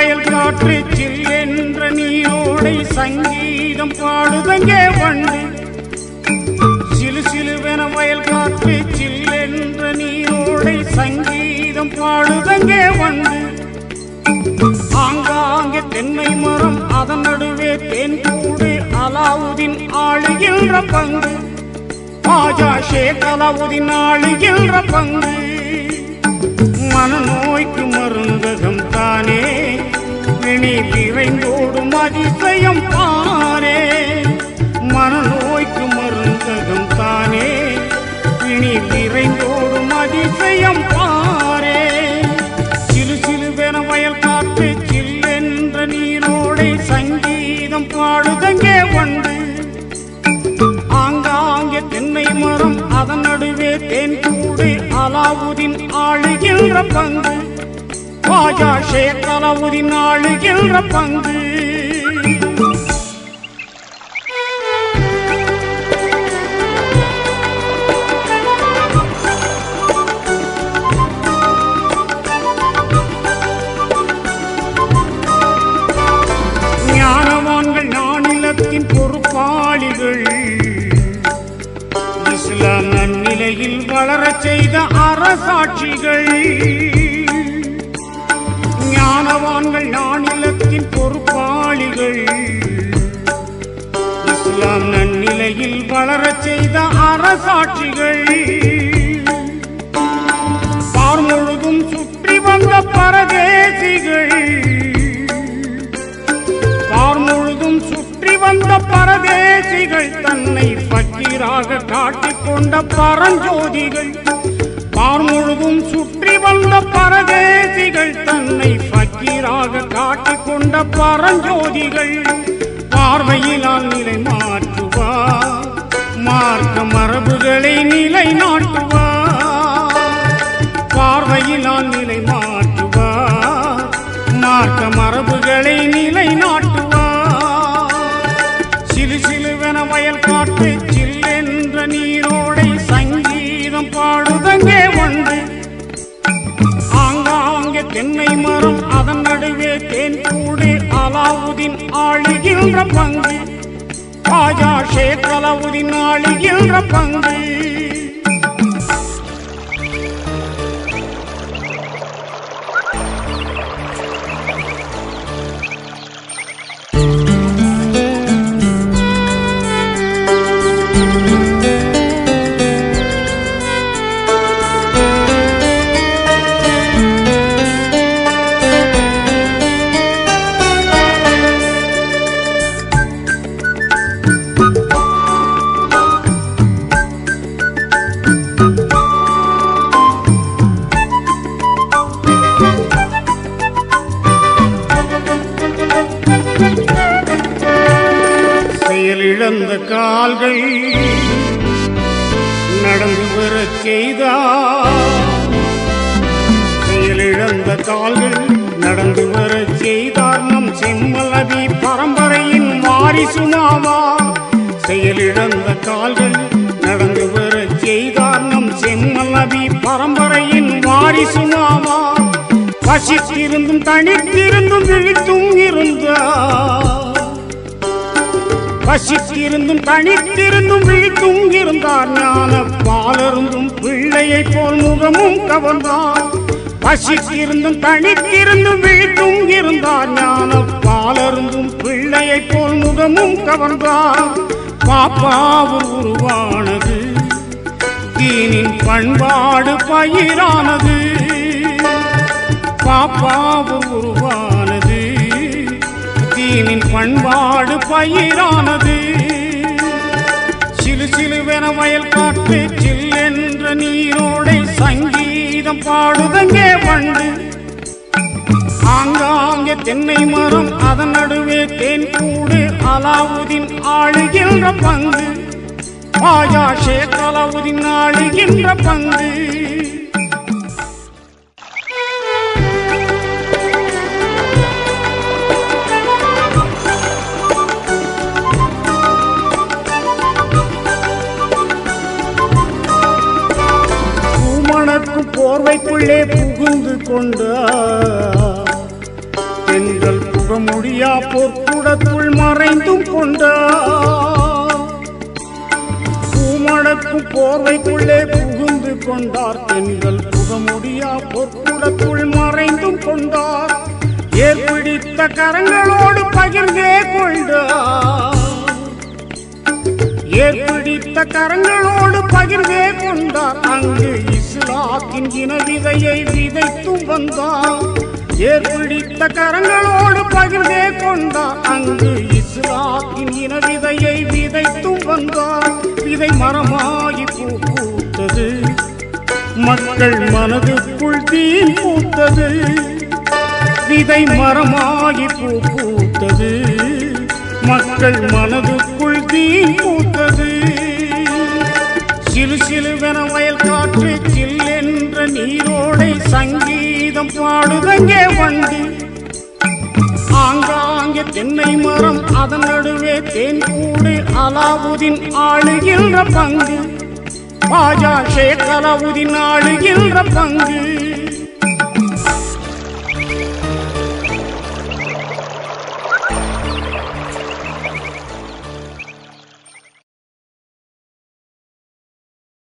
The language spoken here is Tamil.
வயல் காற்று சில்லென்ற நீரோடை சங்கீதம் பாடுதங்கே வண்டு சிலு சிலுவென வயல் காற்று சில்லென்ற நீரோடை சங்கீதம் பாடுதங்கே வண்டு ஆங்காங்கே தென்னை மரம் அதன் நடுவே தேன் கூடு அலாவுதீன் ஆளுகின்ற பங்கு ராஜா ஷேக் அலாவுதீன் ஆளுகின்ற பங்கு மனநோய்க்கு மருந்தகம் தானே வினி விரைந்தோடும் அதிசயம் பாரே மனநோய்க்கு மருந்தகம் தானே வினி விரைந்தோடும் அதிசயம் பாரே சிலு சிலுவென வயல் காற்று சில்லென்ற நீரோடை சங்கீதம் பாடுதங்கே வண்டு ஆங்காங்கே தென்னை மரம் அதன் நடுவே தேன் கூடு அலாவுதீன் ஆளுகின்ற பங்கு ராஜா ஷேக் அலாவுதீன் ஆளுகின்ற பங்கு ஞானவான்கள் நானிலத்தின் பொறுப்பாளிகள் இஸ்லாம் நன்னிலையில் வளரச் செய்த அரசாட்சிகள் ஞானவான்கள் நானிலத்தின் பொறுப்பாளிகள் இஸ்லாம் நன்னிலையில் வளரச் செய்த அரசாட்சிகள் பார் முழுதும் சுற்றி வந்த பரதேசிகள் பார் முழுதும் சுற்றி வந்த பரதேசிகள் தன்னை பக்கீராக காட்டிக்கொண்ட பரஞ்சோதிகள் பார் முழுதும் சுற்றி வந்த பரதேசிகள் தன்னை பக்கீராக காட்டிக்கொண்ட பரஞ்சோதிகள் பார்வையிலால் நிலை மாற்றுவார் மார்க்க மரபுகளை நிலை நாட்டுவார் பார்வையிலால் நிலை மாற்றுவார் மார்க்க மரபுகளை நிலை நாட்டுவார் சிலு சிலுவென வயல் காட்டு சில்லென்ற நீரோடை சங்கீதம் பாடுதங்கே வந்து ஆங்காங்கே தென்னை மரம் அதன் நடுவே தேன் கூடு அலாவுதீன் ஆளுகின்ற பங்கு ராஜா ஷேக் அலாவுதீன் ஆளுகின்ற பங்கு செயலிழந்த கால்கள் நடந்து வரச் செய்தார் செயலிழந்த கால்கள் நடந்து வரச் செய்தார் நம் செம்மலதி பரம்பரையின் வாரிசுமாவா செயலிழந்த கால்கள் நடந்து வரச் செய்தார் நம் செம்மலதி பரம்பரையின் வாரிசுமாவா பசித்திருந்தும் தனித்திருந்தும் விழித்தும் இருந்தார் பசித்திருந்தும் தனித்திருந்தும் விழித்தும் இருந்தார் ஞான பாலருந்தும் பிள்ளையைப் போல் முகமும் கவர்ந்தார் பசித்திருந்தும் தனித்திருந்தும் விழித்தும் இருந்தார் ஞான பாலருந்தும் பிள்ளையைப் போல் முகமும் கவர்ந்தார் பாப்பாவூர் உருவானது தீனின் பண்பாடு பயிரானது பாப்பாவூர் உருவானது தீனின் பண்பாடு பயிரானது சிலு சிலுவென வயல் காட்டு சில்லென்ற நீரோடை சங்கீதம் பாடுதங்கே வண்டு ஆங்காங்கே தென்னை மரம் அதன் நடுவே தேன் கூடு அலாவுதீன் ஆளுகின்ற பங்கு ராஜா ஷேக் அலாவுதீன் ஆளுகின்ற பங்கு பூமணக்கும் போர்வைக்குள்ளே புகுந்து கொண்டார் தென்றல் புகமுடியா பொற்குடத்துள் மறைந்தும் கொண்டார் பூமடக்கும் போர்வைக்குள்ளே புகுந்து கொண்டார் தென்றல் புகமுடியா பொற்குடத்துள் மறைந்தும் கொண்டார் ஏற்பிடித்த கரங்களோடு பகிர்ந்தே கொண்டார் ஏற்பிடித்த கரங்களோடு பகிர்ந்தே கொண்டார் அங்கு இஸ்லாத்தின் இன விதையை விதைத்தும் வந்தார் ஏற்பிடித்த கரங்களோடு பகிர்ந்தே கொண்டார் அங்கு இஸ்லாத்தின் இன விதையை விதைத்தும் வந்தார் விதை மரமாகி பூ பூத்தது மக்கள் மனதுக்குள் தீ பூத்தது விதை மரமாகி பூ பூத்தது மக்கள் மனதுக்குள் தீ பூத்தது சிலு சிலுவென வயல் காற்று சில்லென்ற நீரோடை சங்கீதம் பாடுதங்கே வந்து ஆங்காங்கே தென்னை மரம் அதன் நடுவே தேன் கூடு அலாவுதீன் ஆளுகின்ற பங்கு பாஜா ஷேக் அலாவுதீன் ஆளுகின்ற பங்கு